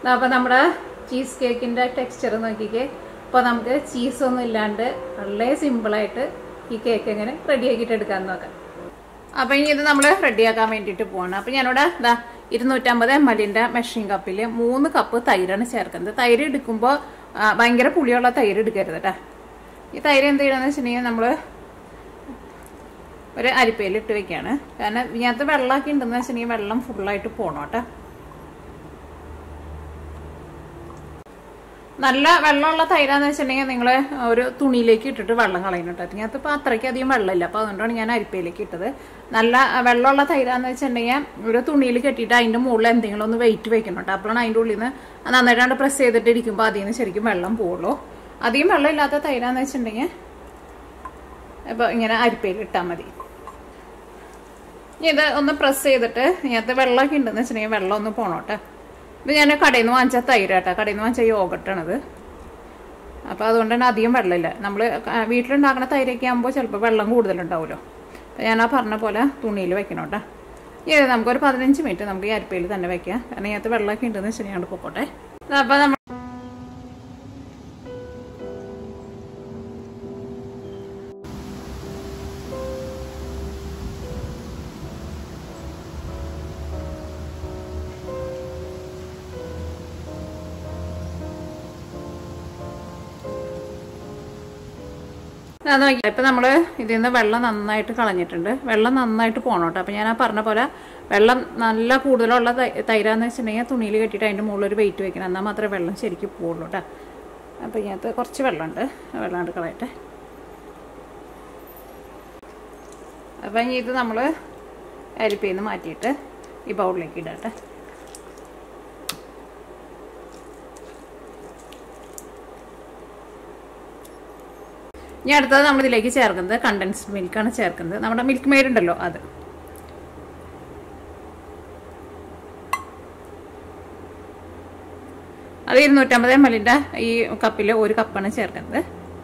അപ്പോൾ നമ്മുടെ ചീസ് കേക്കിൻ്റെ ടെക്സ്ചർ നോക്കിക്കേ അപ്പോൾ നമുക്ക് ചീസൊന്നും ഇല്ലാണ്ട് വളരെ സിമ്പിളായിട്ട് ഈ കേക്ക് എങ്ങനെ റെഡിയാക്കിയിട്ട് എടുക്കാമെന്ന് നോക്കാം അപ്പോൾ ഇനി ഇത് നമ്മൾ റെഡിയാക്കാൻ വേണ്ടിയിട്ട് പോവാണ് അപ്പോൾ ഞാനിവിടെ ഇതാ ഇരുന്നൂറ്റമ്പത് എം എല്ലിൻ്റെ മെഷീൻ കപ്പിൽ മൂന്ന് കപ്പ് തൈരാണ് ചേർക്കുന്നത് തൈര് എടുക്കുമ്പോൾ ആ, ഭയങ്കര പുളിയുള്ള തൈര് എടുക്കരുത് കേട്ടോ ഈ തൈര് എന്ത് ചെയ്യണമെന്ന് വെച്ചിട്ടുണ്ടെങ്കിൽ നമ്മൾ ഒരു അരിപ്പയിൽ ഇട്ട് വെക്കുകയാണ് കാരണം ഇതിനകത്ത് വെള്ളമൊക്കെ ഉണ്ടെന്ന് വെച്ചിട്ടുണ്ടെങ്കിൽ വെള്ളം ഫുള്ളായിട്ട് പോകണം കേട്ടോ നല്ല വെള്ളമുള്ള തൈരാന്ന് വെച്ചിട്ടുണ്ടെങ്കിൽ നിങ്ങൾ ഒരു തുണിയിലേക്ക് ഇട്ടിട്ട് വെള്ളം കളയണം കേട്ടോ ഇതിനകത്ത് ഇപ്പോൾ അത്രയ്ക്ക് അധികം വെള്ളമില്ല അപ്പോൾ അതുകൊണ്ടാണ് ഞാൻ അരിപ്പയിലേക്ക് ഇട്ടത് നല്ല വെള്ളമുള്ള തൈരാന്ന് വെച്ചിട്ടുണ്ടെങ്കിൽ ഒരു തുണിയിൽ കെട്ടിയിട്ട് അതിൻ്റെ മുകളിൽ എന്തെങ്കിലും ഒന്ന് വെയിറ്റ് വെക്കണം കേട്ടോ അപ്പോഴാണ് അതിൻ്റെ ഉള്ളിൽ നിന്ന് നന്നായിട്ടാണ്ട് പ്രസ് ചെയ്തിട്ട് ഇരിക്കുമ്പോൾ അതിൽ നിന്ന് ശരിക്കും വെള്ളം പോവുള്ളൂ അധികം വെള്ളം ഇല്ലാത്ത തൈരാന്ന് വെച്ചിട്ടുണ്ടെങ്കിൽ ഇപ്പോൾ ഇങ്ങനെ അരിപ്പയിൽ ഇട്ടാൽ മതി ഇനി ഇത് ഒന്ന് പ്രസ് ചെയ്തിട്ട് ഇതിനകത്ത് വെള്ളമൊക്കെ ഉണ്ടെന്ന് വെച്ചിട്ടുണ്ടെങ്കിൽ വെള്ളം ഒന്ന് പോണോട്ടെ ഇത് ഞാൻ കടയിൽ നിന്ന് വാങ്ങിച്ച തൈരാട്ടാ കടയിൽ നിന്ന് വാങ്ങിച്ച യോഗട്ടാണത് അപ്പോൾ അതുകൊണ്ട് തന്നെ അധികം വെള്ളമില്ല നമ്മൾ വീട്ടിലുണ്ടാക്കുന്ന തൈരൊക്കെ ആകുമ്പോൾ ചിലപ്പോൾ വെള്ളം കൂടുതലുണ്ടാവുമല്ലോ അപ്പോൾ ഞാൻ ആ പറഞ്ഞ പോലെ തുണിയിൽ വെക്കണം കേട്ടോ ഇത് നമുക്കൊരു പതിനഞ്ച് മിനിറ്റ് നമുക്ക് ഈ അരിപ്പയിൽ തന്നെ വെക്കാം കാരണം ഇതിനകത്ത് വെള്ളമൊക്കെ ഉണ്ടെന്ന് വെച്ചിട്ടുണ്ടെങ്കിൽ പൊക്കോട്ടെ അപ്പോൾ നമ്മൾ അത് നോക്കി ഇപ്പം നമ്മൾ ഇതിൽ നിന്ന് വെള്ളം നന്നായിട്ട് കളഞ്ഞിട്ടുണ്ട് വെള്ളം നന്നായിട്ട് പോകണം കേട്ടോ അപ്പം ഞാൻ ആ പറഞ്ഞ പോലെ വെള്ളം നല്ല കൂടുതലുള്ള തൈ- തൈരാന്ന് വെച്ചിട്ടുണ്ടെങ്കിൽ തുണിയിൽ കെട്ടിയിട്ട് അതിൻ്റെ മുകളിൽ ഒരു വെയിറ്റ് വെക്കണം എന്നാൽ മാത്രമേ വെള്ളം ശരിക്കും പോവുള്ളൂ കേട്ടോ അപ്പം ഇതിനകത്ത് കുറച്ച് വെള്ളമുണ്ട് ആ വെള്ളം കൊണ്ട് കളയട്ടെ അപ്പം ഇനി ഇത് നമ്മൾ അരിപ്പയിൽ നിന്ന് മാറ്റിയിട്ട് ഈ ബൗളിലേക്ക് ഇടട്ടെ ഇനി അടുത്തത് നമ്മൾ ഇതിലേക്ക് ചേർക്കുന്നത് കണ്ടൻസ്ഡ് മിൽക്കാണ് ചേർക്കുന്നത് നമ്മുടെ മിൽക്ക് മെയ്ഡ് ഉണ്ടല്ലോ അത് അത് ഇരുന്നൂറ്റമ്പത് എം എല്ലിൻ്റെ ഈ കപ്പിൽ ഒരു കപ്പാണ് ചേർക്കുന്നത്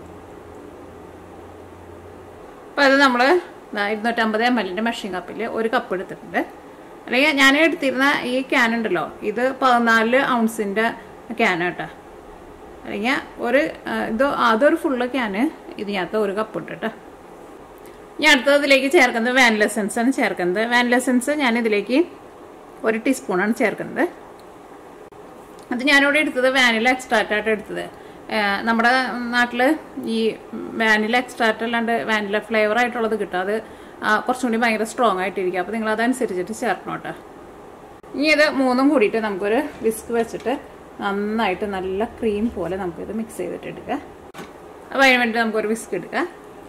അപ്പോൾ അത് നമ്മൾ ഇരുന്നൂറ്റമ്പത് എം എല്ലിൻ്റെ മെഷീൻ കപ്പിൽ ഒരു കപ്പ് എടുത്തിട്ടുണ്ട് അല്ലെങ്കിൽ ഞാൻ എടുത്തിരുന്ന ഈ ക്യാൻ ഉണ്ടല്ലോ ഇത് പതിനാല് ഔൺസിൻ്റെ ക്യാൻ കേട്ടോ അല്ലെങ്കിൽ ഒരു ആ, ഇത് അതൊരു ഫുള്ള് ക്യാന് ഇതിനകത്ത് ഒരു കപ്പ് ഇട്ടിട്ട് ഞാൻ അടുത്തത് ഇതിലേക്ക് ചേർക്കുന്നത് വാനില എസൻസ് ആണ് ചേർക്കുന്നത് വാനില എസൻസ് ഞാൻ ഇതിലേക്ക് ഒരു ടീസ്പൂണാണ് ചേർക്കുന്നത് അത് ഞാനിവിടെ എടുത്തത് വാനില എക്സ്ട്രാക്റ്റ് ആയിട്ട് എടുത്തത് ആ, നമ്മുടെ നാട്ടിൽ ഈ വാനില എക്സ്ട്രാക്റ്റ് അല്ലാണ്ട് വാനില ഫ്ലേവർ ആയിട്ടുള്ളത് കിട്ടും അത് ആ, കുറച്ചും കൂടി ഭയങ്കര സ്ട്രോങ് ആയിട്ടിരിക്കും അപ്പോൾ നിങ്ങൾ അതനുസരിച്ചിട്ട് ചേർക്കണം കേട്ടോ ഇനി ഇത് മൂന്നും കൂടിയിട്ട് നമുക്കൊരു വിസ്ക് വെച്ചിട്ട് നന്നായിട്ട് നല്ല ക്രീം പോലെ നമുക്കിത് മിക്സ് ചെയ്തിട്ട് എടുക്കാം അപ്പോൾ അതിന് വേണ്ടി നമുക്കൊരു വിസ്ക് എടുക്കാം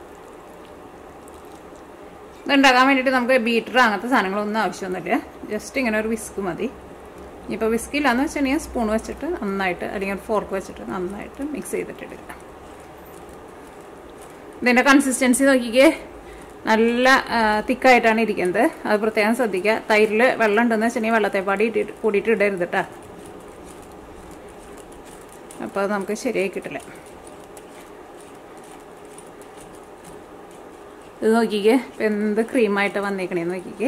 ഇതുണ്ടാക്കാൻ വേണ്ടിയിട്ട് നമുക്ക് ബീറ്റർ അങ്ങനത്തെ സാധനങ്ങളൊന്നും ആവശ്യമൊന്നുമില്ല ജസ്റ്റ് ഇങ്ങനെ ഒരു വിസ്ക് മതി ഇനിയിപ്പോൾ വിസ്ക് ഇല്ലാന്ന് വെച്ചിട്ടുണ്ടെങ്കിൽ സ്പൂൺ വെച്ചിട്ട് നന്നായിട്ട് അല്ലെങ്കിൽ ഫോർക്ക് വെച്ചിട്ട് നന്നായിട്ട് മിക്സ് ചെയ്തിട്ട് എടുക്കാം ഇതിൻ്റെ കൺസിസ്റ്റൻസി നോക്കിക്കേ നല്ല തിക്കായിട്ടാണ് ഇരിക്കുന്നത് അത് പ്രത്യേകം ശ്രദ്ധിക്കുക തൈരിൽ വെള്ളം ഉണ്ടെന്ന് വെച്ചിട്ടുണ്ടെങ്കിൽ വെള്ളത്തെ പാടി ഇട്ടിട്ട് കൂടിയിട്ട് ഇടരുത് കേട്ടോ അപ്പോൾ അത് നമുക്ക് ശരിയായി കിട്ടില്ല ഇത് നോക്കിക്കേ ഇപ്പം എന്ത് ക്രീമായിട്ട് വന്നേക്കണേന്ന് നോക്കിക്കേ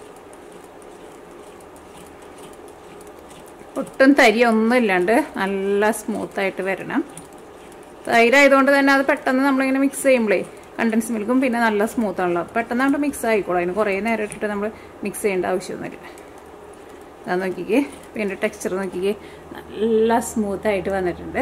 ഒട്ടും തരി ഒന്നും ഇല്ലാണ്ട് നല്ല സ്മൂത്തായിട്ട് വരണം തൈരായതുകൊണ്ട് തന്നെ അത് പെട്ടെന്ന് നമ്മളിങ്ങനെ മിക്സ് ചെയ്യുമ്പോഴേ കണ്ടൻസ് മിൽക്കും പിന്നെ നല്ല സ്മൂത്ത് ആണല്ലോ പെട്ടെന്ന് അങ്ങോട്ട് മിക്സ് ആയിക്കോളും അതിന് കുറേ നേരം ഇട്ടിട്ട് നമ്മൾ മിക്സ് ചെയ്യേണ്ട ആവശ്യമൊന്നുമില്ല അതാ നോക്കിക്കേ പിന്നെ ടെക്സ്ചർ നോക്കിക്കേ നല്ല സ്മൂത്തായിട്ട് വന്നിട്ടുണ്ട്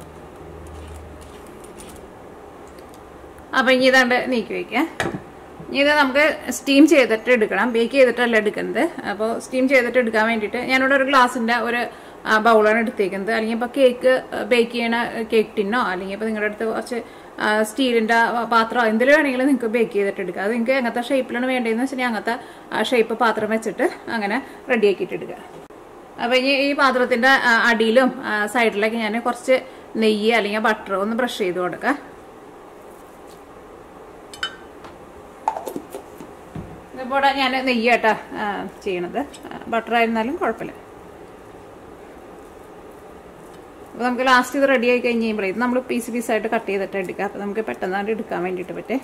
അപ്പം ഇനി ഇതാണ്ട് നീക്കി വയ്ക്കാം ഇനി ഇത് നമുക്ക് സ്റ്റീം ചെയ്തിട്ട് എടുക്കണം ബേക്ക് ചെയ്തിട്ടല്ല എടുക്കുന്നത് അപ്പോൾ സ്റ്റീം ചെയ്തിട്ട് എടുക്കാൻ വേണ്ടിയിട്ട് ഞാനിവിടെ ഒരു ഗ്ലാസിൻ്റെ ഒരു ബൗളാണ് എടുത്തേക്കുന്നത് അല്ലെങ്കിൽ ഇപ്പോൾ കേക്ക് ബേക്ക് ചെയ്യണ കേക്ക് ടിന്നോ അല്ലെങ്കിൽ ഇപ്പോൾ നിങ്ങളുടെ അടുത്ത് കുറച്ച് സ്റ്റീലിൻ്റെ പാത്രം എന്തിലും വേണമെങ്കിലും നിങ്ങൾക്ക് ബേക്ക് ചെയ്തിട്ട് എടുക്കാം അത് നിങ്ങൾക്ക് എങ്ങനത്തെ ഷേപ്പിലാണ് വേണ്ടതെന്ന് വെച്ചിട്ടുണ്ടെങ്കിൽ അങ്ങനത്തെ ഷേപ്പ് പാത്രം വെച്ചിട്ട് അങ്ങനെ റെഡിയാക്കിയിട്ട് എടുക്കുക അപ്പോൾ ഇനി ഈ പാത്രത്തിൻ്റെ അടിയിലും സൈഡിലൊക്കെ ഞാൻ കുറച്ച് നെയ്യ് അല്ലെങ്കിൽ ബട്ടർ ഒന്ന് ബ്രഷ് ചെയ്ത് കൊടുക്കാം ഇതിപ്പോൾ ഞാൻ നെയ്യാട്ടാ ചെയ്യണത് ബട്ടർ ആയിരുന്നാലും കുഴപ്പമില്ല അപ്പോൾ നമുക്ക് ലാസ്റ്റ് ഇത് റെഡി ആയി കഴിഞ്ഞ് കഴിയുമ്പോഴേ ഇത് നമ്മൾ പീസ് പീസായിട്ട് കട്ട് ചെയ്തിട്ട് എടുക്കുക അപ്പോൾ നമുക്ക് പെട്ടെന്നായിട്ട് എടുക്കാൻ വേണ്ടിയിട്ട് പറ്റേ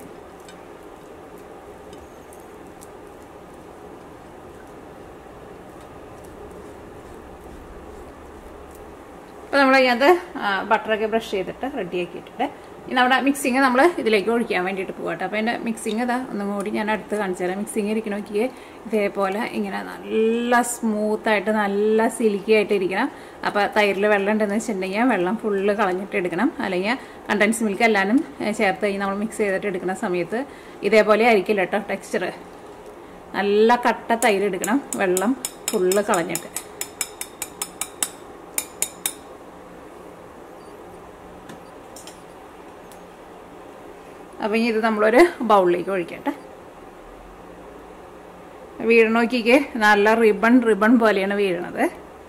അപ്പോൾ നമ്മൾ അതിനകത്ത് ബട്ടറൊക്കെ ബ്രഷ് ചെയ്തിട്ട് റെഡിയാക്കിയിട്ടുണ്ട് ഇനി നമ്മുടെ മിക്സിങ് നമ്മൾ ഇതിലേക്ക് ഒഴിക്കാൻ വേണ്ടിയിട്ട് പോകട്ടെ അപ്പോൾ എൻ്റെ മിക്സിങ് ഇതാ ഒന്നും കൂടി ഞാൻ അടുത്ത് കാണിച്ചു തരാം മിക്സിങ് ഇരിക്കണ നോക്കിയേ ഇതേപോലെ ഇങ്ങനെ നല്ല സ്മൂത്തായിട്ട് നല്ല സിൽക്കി ആയിട്ട് ഇരിക്കണം അപ്പോൾ തൈരിൽ വെള്ളം ഉണ്ടെന്ന് വെച്ചിട്ടുണ്ടെങ്കിൽ വെള്ളം ഫുള്ള് കളഞ്ഞിട്ട് എടുക്കണം അല്ലെങ്കിൽ കണ്ടൻസ് മിൽക്ക് എല്ലാനും ഏഹ്, ചേർത്ത് കഴിഞ്ഞ് നമ്മൾ മിക്സ് ചെയ്തിട്ട് എടുക്കുന്ന സമയത്ത് ഇതേപോലെ ആയിരിക്കില്ല കേട്ടോ ടെക്സ്ചർ നല്ല കട്ട തൈര് എടുക്കണം വെള്ളം ഫുള്ള് കളഞ്ഞിട്ട് അപ്പം ഇനി ഇത് നമ്മളൊരു ബൗളിലേക്ക് ഒഴിക്കട്ടെ വീഴണ നോക്കിക്ക് നല്ല റിബൺ റിബൺ പോലെയാണ് വീഴണത്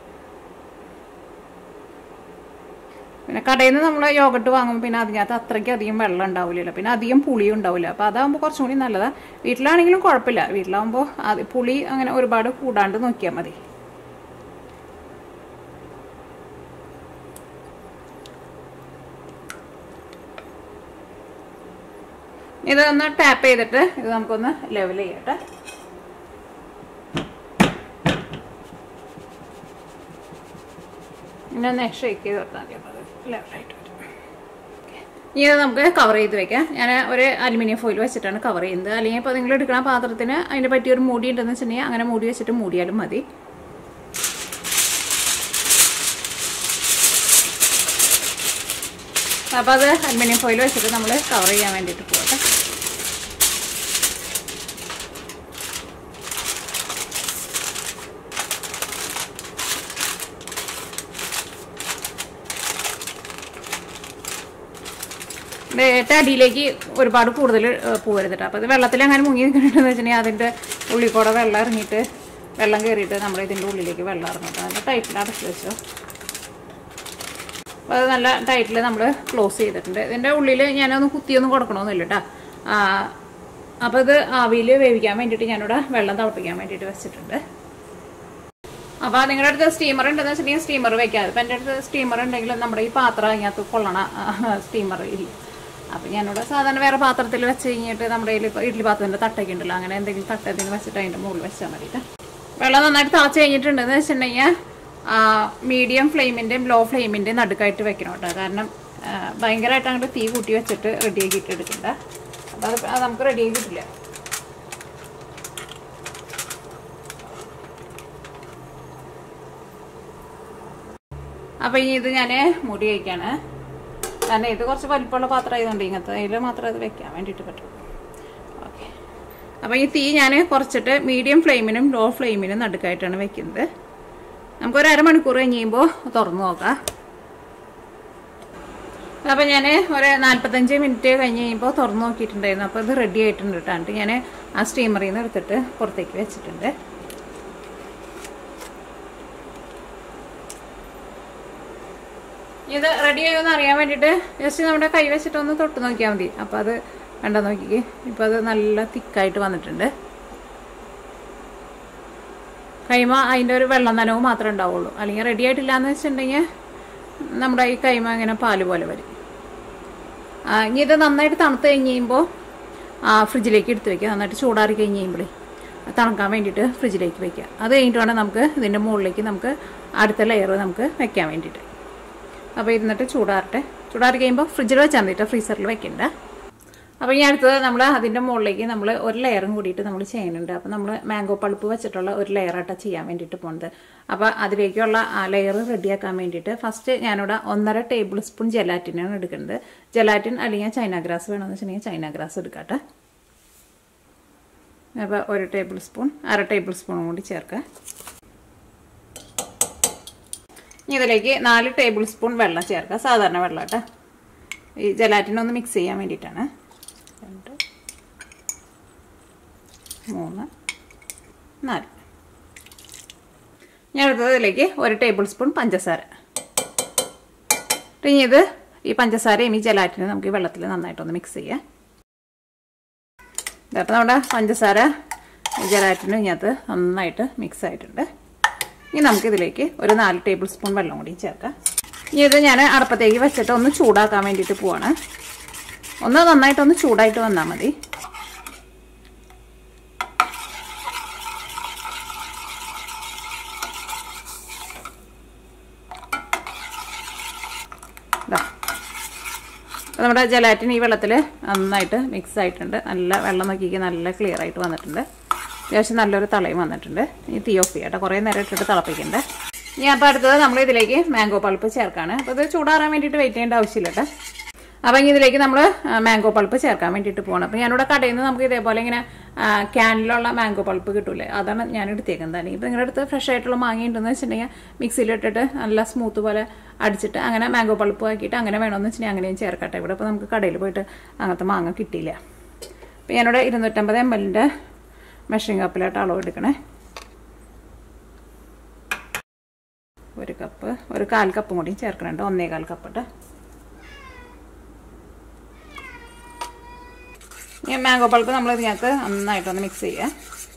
പിന്നെ കടയിൽ നിന്ന് നമ്മൾ യോഗട്ട് വാങ്ങുമ്പോൾ പിന്നെ അതിനകത്ത് അത്രയ്ക്ക് അധികം വെള്ളം ഉണ്ടാവില്ലല്ലോ പിന്നെ അധികം പുളിയും ഉണ്ടാവില്ല അപ്പോൾ അതാകുമ്പോൾ കുറച്ചും കൂടി നല്ലതാണ് വീട്ടിലാണെങ്കിലും കുഴപ്പമില്ല വീട്ടിലാകുമ്പോൾ അത് പുളി അങ്ങനെ ഒരുപാട് കൂടാണ്ട് നോക്കിയാൽ മതി ഇതൊന്ന് ടാപ്പ് ചെയ്തിട്ട് ഇത് നമുക്കൊന്ന് ലെവൽ ചെയ്യട്ടെ പിന്നെ ഒന്ന് ഷേക്ക് ചെയ്ത് വെക്കാൻ മതി അപ്പോൾ അത് ലെവലായിട്ട് വരും ഇനി ഇത് നമുക്ക് കവർ ചെയ്ത് വെക്കാം ഞാൻ ഒരു അലുമിനിയം ഫോയിൽ വെച്ചിട്ടാണ് കവർ ചെയ്യുന്നത് അല്ലെങ്കിൽ ഇപ്പോൾ നിങ്ങൾ എടുക്കുന്ന പാത്രത്തിന് അതിന് പറ്റിയ ഒരു മൂടി ഉണ്ടെന്ന് വെച്ചിട്ടുണ്ടെങ്കിൽ അങ്ങനെ മൂടി വെച്ചിട്ട് മൂടിയാലും മതി അപ്പോൾ അത് അലുമിനിയം ഫോയിൽ വെച്ചിട്ട് നമ്മൾ കവർ ചെയ്യാൻ വേണ്ടിയിട്ട് പോകട്ടെ ഏറ്റവും അടിയിലേക്ക് ഒരുപാട് കൂടുതൽ പോകരുതിട്ട് അപ്പോൾ ഇത് വെള്ളത്തിൽ അങ്ങനെ മുങ്ങി നിൽക്കണമെന്ന് വെച്ചിട്ടുണ്ടെങ്കിൽ അതിൻ്റെ ഉള്ളിൽ കൂടെ വെള്ളം ഇറങ്ങിയിട്ട് വെള്ളം കയറിയിട്ട് നമ്മുടെ ഇതിൻ്റെ ഉള്ളിലേക്ക് വെള്ളം ഇറങ്ങിയിട്ട് നല്ല ടൈറ്റിൽ അടച്ചു വെച്ചോ അപ്പോൾ അത് നല്ല ടൈറ്റിൽ നമ്മൾ ക്ലോസ് ചെയ്തിട്ടുണ്ട് ഇതിൻ്റെ ഉള്ളിൽ ഞാനൊന്ന് കുത്തിയൊന്നും കൊടുക്കണമെന്നില്ല കേട്ടോ അപ്പോൾ ഇത് ആവിയിൽ വേവിക്കാൻ വേണ്ടിയിട്ട് ഞാനിവിടെ വെള്ളം തിളപ്പിക്കാൻ വേണ്ടിയിട്ട് വെച്ചിട്ടുണ്ട് അപ്പോൾ നിങ്ങളുടെ അടുത്ത് സ്റ്റീമർ ഉണ്ടെന്ന് വെച്ചിട്ടുണ്ടെങ്കിൽ സ്റ്റീമർ വെക്കാം ഇപ്പം എൻ്റെ അടുത്ത് സ്റ്റീമർ ഉണ്ടെങ്കിൽ നമ്മുടെ ഈ പാത്രം അതിനകത്ത് കൊള്ളണ സ്റ്റീമർ ഇല്ല അപ്പം ഞാനിവിടെ സാധാരണ വേറെ പാത്രത്തിൽ വെച്ച് കഴിഞ്ഞിട്ട് നമ്മുടെ കയ്യിൽ ഇപ്പോൾ ഇഡ്ഡലി പാത്രത്തിൻ്റെ തട്ടൊക്കെ ഉണ്ടല്ലോ അങ്ങനെ എന്തെങ്കിലും തട്ട എന്തെങ്കിലും വെച്ചിട്ട് അതിൻ്റെ മുകളിൽ വെച്ചാൽ മതിയിട്ട് വെള്ളം നന്നായിട്ട് തിളച്ച് കഴിഞ്ഞിട്ടുണ്ടെന്ന് വെച്ചിട്ടുണ്ടെങ്കിൽ മീഡിയം ഫ്ലെയിമിൻ്റെയും ലോ ഫ്ലെയിമിൻ്റെയും നടുക്കായിട്ട് വെക്കണം കേട്ടോ കാരണം ആ, ഭയങ്കരമായിട്ട് അങ്ങോട്ട് തീ കൂട്ടി വെച്ചിട്ട് റെഡിയാക്കിയിട്ട് എടുക്കണ്ട അപ്പോൾ അത് അത് നമുക്ക് റെഡിയാക്കി കിട്ടില്ല അപ്പോൾ ഇനി ഇത് ഞാൻ മുടി വയ്ക്കാണ് കാരണം ഇത് കുറച്ച് വലിപ്പമുള്ള പാത്രം ആയതുകൊണ്ട് ഇങ്ങനത്തെ അതിൽ മാത്രമേ അത് വെക്കാൻ വേണ്ടിയിട്ട് പറ്റുള്ളൂ ഓക്കെ അപ്പോൾ ഈ തീ ഞാൻ കുറച്ചിട്ട് മീഡിയം ഫ്ലെയിമിനും ലോ ഫ്ലെയിമിനും നടുക്കായിട്ടാണ് വെക്കുന്നത് നമുക്കൊരു അരമണിക്കൂർ കഴിഞ്ഞ് കഴിയുമ്പോൾ തുറന്നു നോക്കാം അപ്പോൾ ഞാൻ ഒരു നാൽപ്പത്തഞ്ച് മിനിറ്റ് കഴിഞ്ഞ് കഴിയുമ്പോൾ തുറന്നു നോക്കിയിട്ടുണ്ടായിരുന്നു അപ്പോൾ ഇത് റെഡി ആയിട്ടുണ്ട് കേട്ടോ എന്നിട്ട് ഞാൻ ആ സ്റ്റീമറിൽ നിന്ന് എടുത്തിട്ട് പുറത്തേക്ക് വെച്ചിട്ടുണ്ട് ഇത് റെഡി ആയോന്ന് അറിയാൻ വേണ്ടിയിട്ട് ജസ്റ്റ് നമ്മുടെ കൈ വെച്ചിട്ട് ഒന്ന് തൊട്ട് നോക്കിയാൽ മതി അപ്പോൾ അത് വേണ്ട നോക്കിക്കേ ഇപ്പോൾ അത് നല്ല തിക്കായിട്ട് വന്നിട്ടുണ്ട് കൈമ അതിൻ്റെ ഒരു വെള്ളം നനവ് മാത്രമേ ഉണ്ടാവുള്ളൂ അല്ലെങ്കിൽ റെഡി ആയിട്ടില്ല എന്ന് വെച്ചിട്ടുണ്ടെങ്കിൽ നമ്മുടെ ഈ കൈമ ഇങ്ങനെ പാല് പോലെ വരും ആ, ഇനി ഇത് നന്നായിട്ട് തണുത്ത് കഴിഞ്ഞ് കഴിയുമ്പോൾ ഫ്രിഡ്ജിലേക്ക് എടുത്ത് വെക്കുക നന്നായിട്ട് ചൂടാറി കഴിഞ്ഞ് കഴിയുമ്പോഴേ തണുക്കാൻ വേണ്ടിയിട്ട് ഫ്രിഡ്ജിലേക്ക് വെക്കുക അത് കഴിഞ്ഞിട്ട് വേണം നമുക്ക് ഇതിൻ്റെ മുകളിലേക്ക് നമുക്ക് അടുത്ത ലെയർ നമുക്ക് വെക്കാൻ വേണ്ടിയിട്ട് അപ്പോൾ ഇരുന്നിട്ട് ചൂടാറട്ടെ ചൂടാറി കഴിയുമ്പോൾ ഫ്രിഡ്ജിൽ വെച്ചാൽ മതി കേട്ടോ ഫ്രീസറിൽ വെക്കണ്ട അപ്പോൾ ഇനി അടുത്തത് നമ്മൾ അതിൻ്റെ മുകളിലേക്ക് നമ്മൾ ഒരു ലെയറും കൂടിയിട്ട് നമ്മൾ ചെയ്യുന്നുണ്ട് അപ്പോൾ നമ്മൾ മാംഗോ പൾപ്പ് വെച്ചിട്ടുള്ള ഒരു ലെയറായിട്ടാണ് ചെയ്യാൻ വേണ്ടിയിട്ട് പോകുന്നത് അപ്പോൾ അതിലേക്കുള്ള ആ ലെയർ റെഡിയാക്കാൻ വേണ്ടിയിട്ട് ഫസ്റ്റ് ഞാനിവിടെ ഒന്നര ടേബിൾ സ്പൂൺ ജലാറ്റിനാണ് എടുക്കുന്നത് ജലാറ്റിൻ അല്ലെങ്കിൽ ചൈന ഗ്രാസ് വേണമെന്ന് വെച്ചിട്ടുണ്ടെങ്കിൽ ചൈന ഗ്രാസ് എടുക്കട്ടെ അപ്പോൾ ഒരു ടേബിൾ സ്പൂൺ അര ടേബിൾ സ്പൂണും കൂടി ചേർക്കാം ഇനി ഇതിലേക്ക് നാല് ടേബിൾ സ്പൂൺ വെള്ളം ചേർക്കുക സാധാരണ വെള്ളം കേട്ടോ ഈ ജലാറ്റിനൊന്ന് മിക്സ് ചെയ്യാൻ വേണ്ടിയിട്ടാണ് രണ്ട് മൂന്ന് നാല് ഞാൻ എടുത്തതിലേക്ക് ഒരു ടേബിൾ സ്പൂൺ പഞ്ചസാര ഇനി ഇത് ഈ പഞ്ചസാരയും ഈ ജലാറ്റിനും നമുക്ക് ഈ വെള്ളത്തിൽ നന്നായിട്ടൊന്ന് മിക്സ് ചെയ്യാം ഇതപ്പോൾ നമ്മുടെ പഞ്ചസാര ഈ ജലാറ്റിനും ഇതിനകത്ത് നന്നായിട്ട് മിക്സ് ആയിട്ടുണ്ട് ഇനി നമുക്കിതിലേക്ക് ഒരു നാല് ടേബിൾ സ്പൂൺ വെള്ളം കൂടി ചേർക്കാം ഇനി ഇത് ഞാൻ അടുപ്പത്തേക്ക് വെച്ചിട്ട് ഒന്ന് ചൂടാക്കാൻ വേണ്ടിയിട്ട് പോവാണ് ഒന്ന് നന്നായിട്ടൊന്ന് ചൂടായിട്ട് വന്നാൽ മതി അപ്പോൾ നമ്മുടെ ജലാറ്റിൻ ഈ വെള്ളത്തിൽ നന്നായിട്ട് മിക്സ് ആയിട്ടുണ്ട് നല്ല വെള്ളം നോക്കിക്ക് നല്ല ക്ലിയർ ആയിട്ട് വന്നിട്ടുണ്ട് അത്യാവശ്യം നല്ലൊരു തളയും വന്നിട്ടുണ്ട് ഈ തീ ഓഫ് ചെയ്യട്ടെ കുറേ നേരം ഇട്ടിട്ട് തിളപ്പിക്കണ്ടേ ഇനി അപ്പോൾ അടുത്തത് നമ്മൾ ഇതിലേക്ക് മാംഗോ പൾപ്പ് ചേർക്കാണ് അപ്പോൾ ഇത് ചൂടാറാൻ വേണ്ടിയിട്ട് വെയിറ്റ് ചെയ്യേണ്ട ആവശ്യമില്ല കേട്ടോ അപ്പം ഇനി ഇതിലേക്ക് നമ്മൾ മാംഗോ പൾപ്പ് ചേർക്കാൻ വേണ്ടിയിട്ട് പോകണം അപ്പം ഞാനിവിടെ കടയിൽ നിന്ന് നമുക്ക് ഇതേപോലെ ഇങ്ങനെ ക്യാനിലുള്ള മാംഗോ പൾപ്പ് കിട്ടൂലേ അതാണ് ഞാൻ എടുത്തേക്കുന്നത് അല്ലെങ്കിൽ ഇപ്പം നിങ്ങളുടെ അടുത്ത് ഫ്രഷ് ആയിട്ടുള്ള മാങ്ങ ഉണ്ടെന്ന് വെച്ചിട്ടുണ്ടെങ്കിൽ മിക്സിയിലിട്ടിട്ട് നല്ല സ്മൂത്ത് പോലെ അടിച്ചിട്ട് അങ്ങനെ മാംഗോ പൾപ്പ് ആക്കിയിട്ട് അങ്ങനെ വേണമെന്ന് വെച്ചിട്ടുണ്ടെങ്കിൽ അങ്ങനെയും ചേർക്കട്ടെ ഇവിടെ ഇപ്പോൾ നമുക്ക് കടയിൽ പോയിട്ട് അങ്ങനത്തെ മാങ്ങ കിട്ടിയില്ല അപ്പം ഞാനിവിടെ ഇരുന്നൂറ്റമ്പത് എം എല്ലിൻ്റെ മെഷറിംഗ് കപ്പിലായിട്ട് അളവ് എടുക്കണേ ഒരു കപ്പ് ഒരു കാൽ കപ്പും കൂടി ചേർക്കണുണ്ട് ഒന്നേ കാൽ കപ്പ് ഇട്ട് ഈ മാംഗോ പൾപ്പ് നമ്മൾ ഇതിനകത്ത് നന്നായിട്ടൊന്ന് മിക്സ് ചെയ്യുക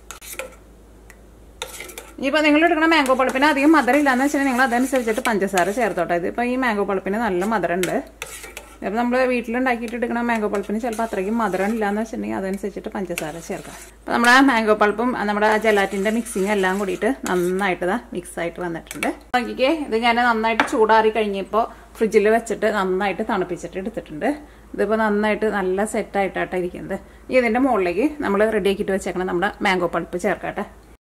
ഇനിയിപ്പോൾ നിങ്ങൾ എടുക്കുന്ന മാംഗോ പൾപ്പിന് അധികം മധുരം ഇല്ലാന്ന് വെച്ചാൽ നിങ്ങൾ അതനുസരിച്ചിട്ട് പഞ്ചസാര ചേർത്തോട്ടെ ഇതിപ്പോൾ ഈ മാംഗോ പൾപ്പിന് നല്ല മധുരം ഉണ്ട് അപ്പോൾ നമ്മൾ വീട്ടിലുണ്ടാക്കിയിട്ട് എടുക്കുന്ന മാംഗോ പൾപ്പിന് ചിലപ്പോൾ അത്രയ്ക്കും മധുരം ഇല്ലാന്ന് വെച്ചിട്ടുണ്ടെങ്കിൽ അതനുസരിച്ചിട്ട് പഞ്ചസാര ചേർക്കാം അപ്പോൾ നമ്മുടെ മാംഗോ പൾപ്പും നമ്മുടെ ജലാറ്റിൻ്റെ മിക്സിങ് എല്ലാം കൂടിയിട്ട് നന്നായിട്ട് ഇതാ മിക്സ് ആയിട്ട് വന്നിട്ടുണ്ട് നോക്കിക്കേ ഇത് ഞാൻ നന്നായിട്ട് ചൂടാറി കഴിഞ്ഞപ്പോൾ ഫ്രിഡ്ജിൽ വെച്ചിട്ട് നന്നായിട്ട് തണുപ്പിച്ചിട്ട് എടുത്തിട്ടുണ്ട് ഇതിപ്പോൾ നന്നായിട്ട് നല്ല സെറ്റായിട്ടാണ് ഇരിക്കുന്നത് ഇനി ഇതിൻ്റെ മുകളിലേക്ക് നമ്മൾ റെഡിയാക്കിയിട്ട് വെച്ചേക്കണം നമ്മുടെ മാംഗോ പൾപ്പ് ചേർക്കട്ടെ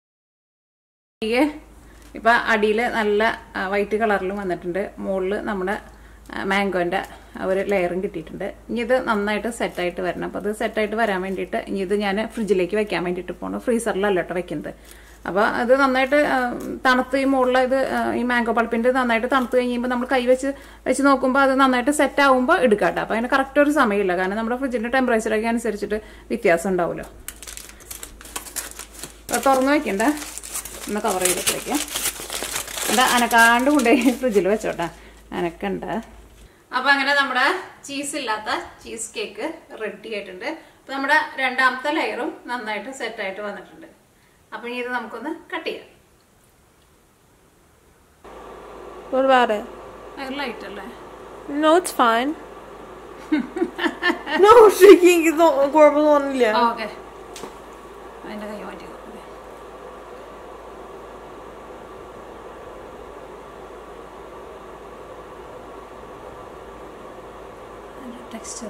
ഇപ്പം അടിയിൽ നല്ല വൈറ്റ് കളറിലും വന്നിട്ടുണ്ട് മുകളിൽ നമ്മുടെ മാംഗോൻ്റെ ഒരു ലെയറും കിട്ടിയിട്ടുണ്ട് ഇനി ഇത് നന്നായിട്ട് സെറ്റായിട്ട് വരണം അപ്പോൾ അത് സെറ്റായിട്ട് വരാൻ വേണ്ടിയിട്ട് ഇനി ഇത് ഞാൻ ഫ്രിഡ്ജിലേക്ക് വെക്കാൻ വേണ്ടിയിട്ട് പോകണം ഫ്രീസറിലല്ല കേട്ടോ വെക്കുന്നത് അപ്പോൾ അത് നന്നായിട്ട് തണുത്ത് ഈ മുകളിൽ ഇത് ഈ മാംഗോ പൾപ്പിൻ്റെ നന്നായിട്ട് തണുത്ത് കഴിയുമ്പോൾ നമ്മൾ കൈ വെച്ച് വെച്ച് നോക്കുമ്പോൾ അത് നന്നായിട്ട് സെറ്റ് ആകുമ്പോൾ എടുക്കാട്ടോ അപ്പോൾ അതിന് കറക്റ്റ് ഒരു സമയമില്ല കാരണം നമ്മുടെ ഫ്രിഡ്ജിൻ്റെ ടെമ്പറേച്ചറൊക്കെ അനുസരിച്ചിട്ട് വ്യത്യാസം ഉണ്ടാവുമല്ലോ അപ്പോൾ തുറന്ന് വയ്ക്കണ്ട ഒന്ന് കവർ ചെയ്തിട്ട് വയ്ക്കാം എന്താ അനക്കാണ്ട് കൊണ്ടുപോയി ഫ്രിഡ്ജിൽ വെച്ചോട്ടെ അനക്കണ്ട അപ്പൊ അങ്ങനെ നമ്മുടെ ചീസ് ഇല്ലാത്ത ചീസ് കേക്ക് റെഡി ആയിട്ടുണ്ട് അപ്പൊ നമ്മുടെ രണ്ടാമത്തെ ലെയറും നന്നായിട്ട് സെറ്റ് ആയിട്ട് വന്നിട്ടുണ്ട് അപ്പൊ ഇനി ഇത് നമുക്കൊന്ന് കട്ട് ചെയ്യാം What about it? ലൈറ്റ് അല്ലേ No, it's fine. no, shaking is not കുഴപ്പമൊന്നുമില്ല ഓക്കെ അതിന്റെ കൈ മാറ്റി ടെക്സ്ചർ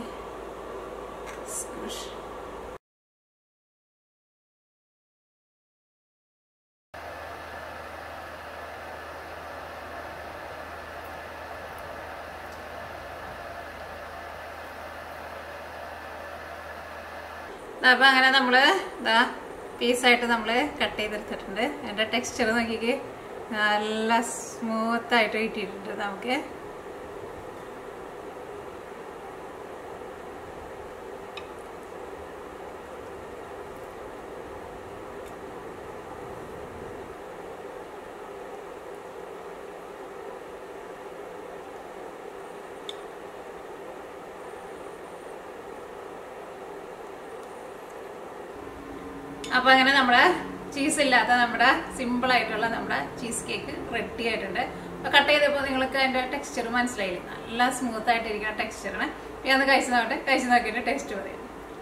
സ്ക്വിഷ് അപ്പം അങ്ങനെ നമ്മൾ ഇതാ പീസായിട്ട് നമ്മൾ കട്ട് ചെയ്തെടുത്തിട്ടുണ്ട് എൻ്റെ ടെക്സ്ചർ നോക്കിക്ക് നല്ല സ്മൂത്തായിട്ട് കിട്ടിയിട്ടുണ്ട് നമുക്ക് അപ്പൊ അങ്ങനെ നമ്മുടെ ചീസ് ഇല്ലാത്ത നമ്മുടെ സിമ്പിൾ ആയിട്ടുള്ള നമ്മുടെ ചീസ് കേക്ക് റെഡി ആയിട്ടുണ്ട് അപ്പൊ കട്ട് ചെയ്തപ്പോൾ നിങ്ങൾക്ക് അതിന്റെ ടെക്സ്ചർ മനസ്സിലായില്ലേ നല്ല സ്മൂത്ത് ആയിട്ടിരിക്കുന്ന ടെക്സ്ചറാണ് ഞാൻ ഒന്ന് കഴിച്ചു നോക്കട്ടെ കഴിച്ചു നോക്കിയിട്ട് ടേസ്റ്റ് പറയാം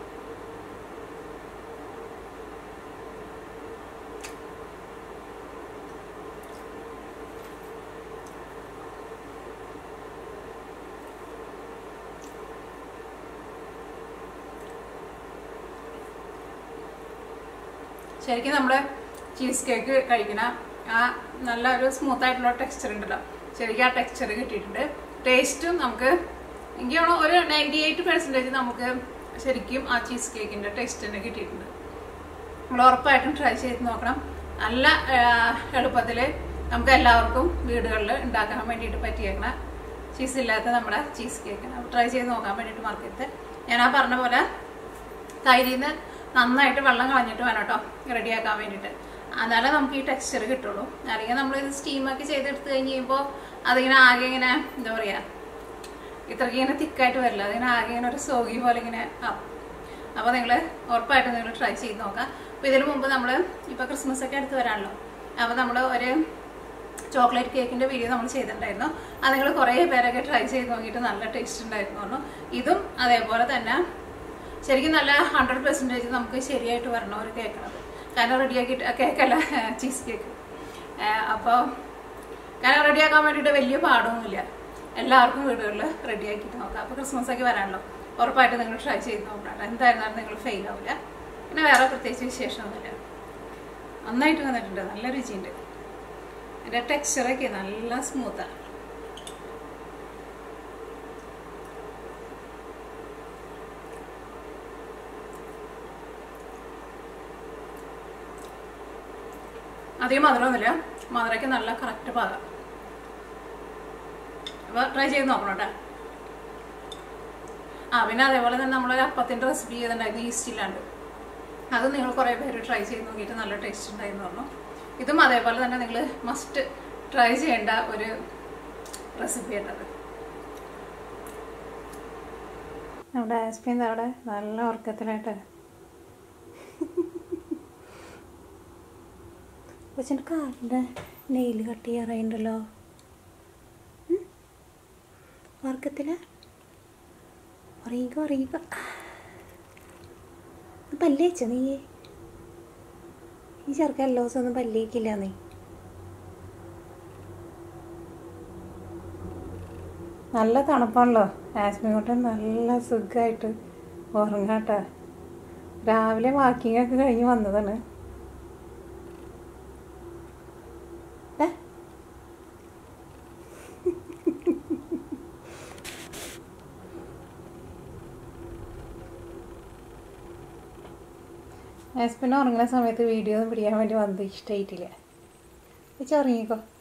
ശരിക്കും നമ്മുടെ ചീസ് കേക്ക് കഴിക്കണ ആ നല്ല ഒരു സ്മൂത്ത് ആയിട്ടുള്ള ടെക്സ്ചർ ഉണ്ടല്ലോ ശരിക്കും ആ ടെക്സ്ചർ കിട്ടിയിട്ടുണ്ട് ടേസ്റ്റും നമുക്ക് എനിക്ക് തോന്നുന്നു ഒരു നയൻറ്റി എയ്റ്റ് പെർസെൻറ്റേജ് നമുക്ക് ശരിക്കും ആ ചീസ് കേക്കിൻ്റെ ടേസ്റ്റ് തന്നെ കിട്ടിയിട്ടുണ്ട് നമ്മൾ ഉറപ്പായിട്ടും ട്രൈ ചെയ്ത് നോക്കണം നല്ല എളുപ്പത്തിൽ നമുക്ക് എല്ലാവർക്കും വീടുകളിൽ ഉണ്ടാക്കാൻ വേണ്ടിയിട്ട് പറ്റിയേക്കണ ചീസ് ഇല്ലാത്ത നമ്മുടെ ചീസ് കേക്ക് ട്രൈ ചെയ്ത് നോക്കാൻ വേണ്ടിയിട്ട് മറക്കരുത് ഞാൻ ആ പറഞ്ഞ പോലെ തൈരിൽ നിന്ന് നന്നായിട്ട് വെള്ളം കളഞ്ഞിട്ട് വേണം കേട്ടോ റെഡിയാക്കാൻ വേണ്ടിയിട്ട് എന്നാലേ നമുക്ക് ഈ ടെക്സ്ചർ കിട്ടുള്ളൂ അല്ലെങ്കിൽ നമ്മൾ ഇത് സ്റ്റീമൊക്കെ ചെയ്തെടുത്ത് കഴിഞ്ഞ് കഴിയുമ്പോൾ അതിങ്ങനെ ആകെ ഇങ്ങനെ എന്താ പറയുക ഇത്രയ്ക്ക് ഇങ്ങനെ തിക്കായിട്ട് വരില്ല അതിങ്ങനെ ആകെ ഇങ്ങനെ ഒരു സോഗി പോലെ ഇങ്ങനെ ആവും അപ്പോൾ നിങ്ങൾ ഉറപ്പായിട്ടും നിങ്ങൾ ട്രൈ ചെയ്ത് നോക്കാം അപ്പോൾ ഇതിനു മുമ്പ് നമ്മൾ ഇപ്പോൾ ക്രിസ്മസ് ഒക്കെ അടുത്ത് വരാമല്ലോ അപ്പോൾ നമ്മൾ ഒരു ചോക്ലേറ്റ് കേക്കിൻ്റെ വീഡിയോ നമ്മൾ ചെയ്തിട്ടുണ്ടായിരുന്നു അത് നിങ്ങൾ കുറേ പേരൊക്കെ ട്രൈ ചെയ്ത് നോക്കിയിട്ട് നല്ല ടേസ്റ്റ് ഉണ്ടായിരുന്നു പറഞ്ഞു ഇതും അതേപോലെ തന്നെ ശരിക്കും നല്ല ഹൺഡ്രഡ് പെർസെൻറ്റേജ് നമുക്ക് ശരിയായിട്ട് വരണം ഒരു കേൾക്കണത് കാരണം റെഡിയാക്കിയിട്ട് കേക്കല്ല ചീസ് കേക്ക് അപ്പോൾ കാരണം റെഡിയാക്കാൻ വേണ്ടിയിട്ട് വലിയ പാടൊന്നുമില്ല എല്ലാവർക്കും വീടുകളിൽ റെഡി ആക്കിയിട്ട് നോക്കാം അപ്പോൾ ക്രിസ്മസ് ഒക്കെ വരാണല്ലോ ഉറപ്പായിട്ട് നിങ്ങൾ ട്രൈ ചെയ്ത് നോക്കണം എന്തായിരുന്നാലും നിങ്ങൾ ഫെയിൽ ആവില്ല പിന്നെ വേറെ പ്രത്യേകിച്ച് വിശേഷമൊന്നുമില്ല നന്നായിട്ട് വന്നിട്ടുണ്ട് നല്ല രുചിയുണ്ട് അതിൻ്റെ ടെക്സ്ചറൊക്കെ നല്ല സ്മൂത്താണ് അധികം മധുരമൊന്നുമില്ല മധുരയ്ക്ക് നല്ല കറക്റ്റ് പാകം അപ്പോൾ ട്രൈ ചെയ്ത് നോക്കണം കേട്ടോ ആ പിന്നെ അതേപോലെ തന്നെ നമ്മളൊരു അപ്പത്തിൻ്റെ റെസിപ്പി ചെയ്തിട്ടുണ്ടായിരുന്നു ഈസ്റ്റ് ഇല്ലാണ്ട് അത് നിങ്ങൾ കുറേ പേര് ട്രൈ ചെയ്ത് നോക്കിയിട്ട് നല്ല ടേസ്റ്റ് ഉണ്ടായിരുന്നു പറഞ്ഞു ഇതും അതേപോലെ തന്നെ നിങ്ങൾ മസ്റ്റ് ട്രൈ ചെയ്യേണ്ട ഒരു റെസിപ്പി ആയിട്ടത് നമ്മുടെ ആസ്പിൻ അവിടെ നല്ല ഉറക്കത്തിലായിട്ട് കൊച്ചിൻ്റെ കാറിൻ്റെ നെയിൽ കട്ട് ചെയ്യാറായിട്ടുണ്ടല്ലോ ഉറക്കത്തില ഉറയുക ഉറയുക പല്ലേച്ച നീ ഈ ചെറുക്ക എല്ലാ ദിവസം ഒന്നും പല്ലേക്കില്ല നീ നല്ല തണുപ്പാണല്ലോ ആസ്മിങ്ങോട്ട് നല്ല സുഖമായിട്ട് ഉറങ്ങാട്ട രാവിലെ വാക്കിംഗ് ഒക്കെ കഴിഞ്ഞ് വന്നതാണ് ഏ ആസ്പിന് ഉറങ്ങുന്ന സമയത്ത് വീഡിയോ ഒന്നും പിടിക്കാൻ വേണ്ടി വന്നത് ഇഷ്ടമായിട്ടില്ല വെച്ച് ഉറങ്ങിക്കോ